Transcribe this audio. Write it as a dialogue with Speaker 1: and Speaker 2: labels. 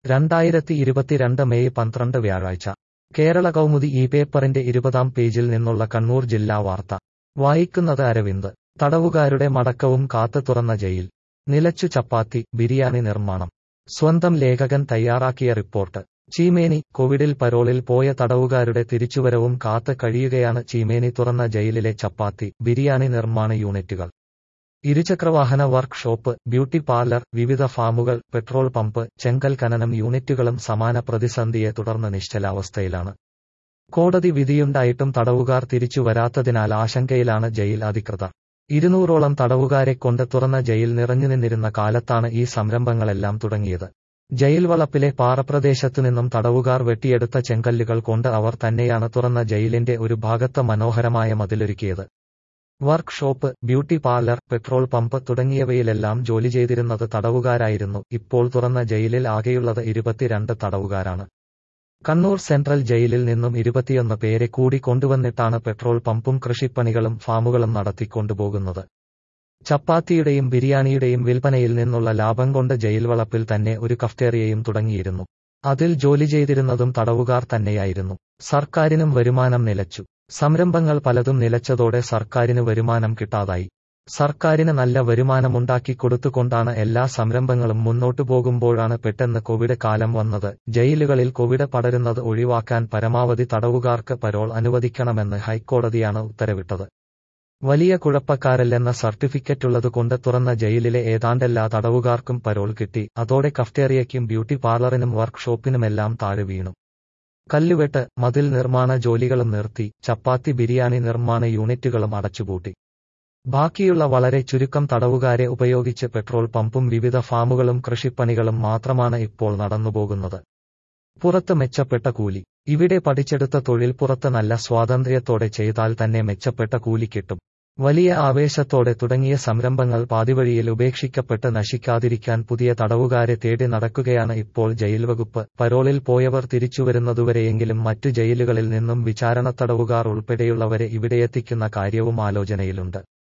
Speaker 1: രണ്ടായിരത്തി ഇരുപത്തിരണ്ട് മെയ് പന്ത്രണ്ട് വ്യാഴാഴ്ച കേരള കൗമുദി ഈ പേപ്പറിന്റെ ഇരുപതാം പേജിൽ നിന്നുള്ള കണ്ണൂർ ജില്ലാ വാർത്ത വായിക്കുന്നത് അരവിന്ദ് തടവുകാരുടെ മടക്കവും കാത്ത് തുറന്ന ജയിൽ നിലച്ചു ചപ്പാത്തി ബിരിയാണി നിർമ്മാണം സ്വന്തം ലേഖകൻ തയ്യാറാക്കിയ റിപ്പോർട്ട് ചീമേനി കോവിഡിൽ പരോളിൽ പോയ തടവുകാരുടെ തിരിച്ചുവരവും കാത്ത് കഴിയുകയാണ് ചീമേനി തുറന്ന ജയിലിലെ ചപ്പാത്തി ബിരിയാണി നിർമ്മാണ യൂണിറ്റുകൾ ഇരുചക്രവാഹന വർക്ക് ഷോപ്പ് ബ്യൂട്ടി പാർലർ വിവിധ ഫാമുകൾ പെട്രോൾ പമ്പ് ചെങ്കൽ ഖനനം യൂണിറ്റുകളും സമാന പ്രതിസന്ധിയെ തുടർന്ന് നിശ്ചലാവസ്ഥയിലാണ് കോടതി വിധിയുണ്ടായിട്ടും തടവുകാർ തിരിച്ചു വരാത്തതിനാൽ ആശങ്കയിലാണ് ജയിൽ അധികൃതർ ഇരുന്നൂറോളം തടവുകാരെ കൊണ്ട് തുറന്ന ജയിൽ നിറഞ്ഞുനിന്നിരുന്ന കാലത്താണ് ഈ സംരംഭങ്ങളെല്ലാം തുടങ്ങിയത് ജയിൽ വളപ്പിലെ പാറപ്രദേശത്തുനിന്നും തടവുകാർ വെട്ടിയെടുത്ത ചെങ്കല്ലുകൾ കൊണ്ട് അവർ തന്നെയാണ് തുറന്ന ജയിലിന്റെ ഒരു ഭാഗത്ത് മനോഹരമായ മതിലൊരുക്കിയത് work shop beauty parlour petrol pump തുടങ്ങിയവയിലെല്ലാം ജോലി ചെയ്തിരുന്നത് തടവുകാരായിരുന്നു ഇപ്പോൾ തുറന്ന ജയിലിൽ ആകെയുള്ളത് ഇരുപത്തിരണ്ട് തടവുകാരാണ് കണ്ണൂർ സെൻട്രൽ ജയിലിൽ നിന്നും ഇരുപത്തിയൊന്ന് പേരെ കൂടി കൊണ്ടുവന്നിട്ടാണ് പെട്രോൾ പമ്പും കൃഷിപ്പണികളും ഫാമുകളും നടത്തിക്കൊണ്ടുപോകുന്നത് ചപ്പാത്തിയുടെയും ബിരിയാണിയുടെയും വിൽപ്പനയിൽ നിന്നുള്ള ലാഭം കൊണ്ട് ജയിൽ വളപ്പിൽ തന്നെ ഒരു കഫ്റ്റേറിയയും തുടങ്ങിയിരുന്നു അതിൽ ജോലി ചെയ്തിരുന്നതും തടവുകാർ തന്നെയായിരുന്നു സർക്കാരിനും വരുമാനം നിലച്ചു സംരംഭങ്ങൾ പലതും നിലച്ചതോടെ സർക്കാരിന് വരുമാനം കിട്ടാതായി സർക്കാരിന് നല്ല വരുമാനമുണ്ടാക്കി കൊടുത്തുകൊണ്ടാണ് എല്ലാ സംരംഭങ്ങളും മുന്നോട്ടു പോകുമ്പോഴാണ് പെട്ടെന്ന് കോവിഡ് കാലം വന്നത് ജയിലുകളിൽ കോവിഡ് പടരുന്നത് ഒഴിവാക്കാൻ പരമാവധി തടവുകാർക്ക് പരോൾ അനുവദിക്കണമെന്ന് ഹൈക്കോടതിയാണ് ഉത്തരവിട്ടത് വലിയ കുഴപ്പക്കാരല്ലെന്ന സർട്ടിഫിക്കറ്റുള്ളതുകൊണ്ട് തുറന്ന ജയിലിലെ ഏതാണ്ടെല്ലാ തടവുകാർക്കും പരോൾ കിട്ടി അതോടെ കഫ്റ്റേറിയയ്ക്കും ബ്യൂട്ടി പാർലറിനും വർക്ക് ഷോപ്പിനുമെല്ലാം താഴെ വീണു കല്ലുവെട്ട് മതിൽ നിർമ്മാണ ജോലികളും നിർത്തി ചപ്പാത്തി ബിരിയാണി നിർമ്മാണ യൂണിറ്റുകളും അടച്ചുപൂട്ടി ബാക്കിയുള്ള വളരെ ചുരുക്കം തടവുകാരെ ഉപയോഗിച്ച് പെട്രോൾ പമ്പും വിവിധ ഫാമുകളും കൃഷിപ്പണികളും മാത്രമാണ് ഇപ്പോൾ നടന്നുപോകുന്നത് പുറത്ത് മെച്ചപ്പെട്ട കൂലി ഇവിടെ പഠിച്ചെടുത്ത തൊഴിൽ പുറത്ത് നല്ല സ്വാതന്ത്ര്യത്തോടെ ചെയ്താൽ തന്നെ മെച്ചപ്പെട്ട കൂലി കിട്ടും വലിയ ആവേശത്തോടെ തുടങ്ങിയ സംരംഭങ്ങൾ പാതിവഴിയിൽ ഉപേക്ഷിക്കപ്പെട്ട് നശിക്കാതിരിക്കാൻ പുതിയ തടവുകാരെ തേടി നടക്കുകയാണ് ഇപ്പോൾ ജയിൽ വകുപ്പ് പരോളിൽ പോയവർ തിരിച്ചുവരുന്നതുവരെയെങ്കിലും മറ്റു ജയിലുകളിൽ നിന്നും വിചാരണ തടവുകാർ ഉൾപ്പെടെയുള്ളവരെ ഇവിടെയെത്തിക്കുന്ന കാര്യവും ആലോചനയിലുണ്ട്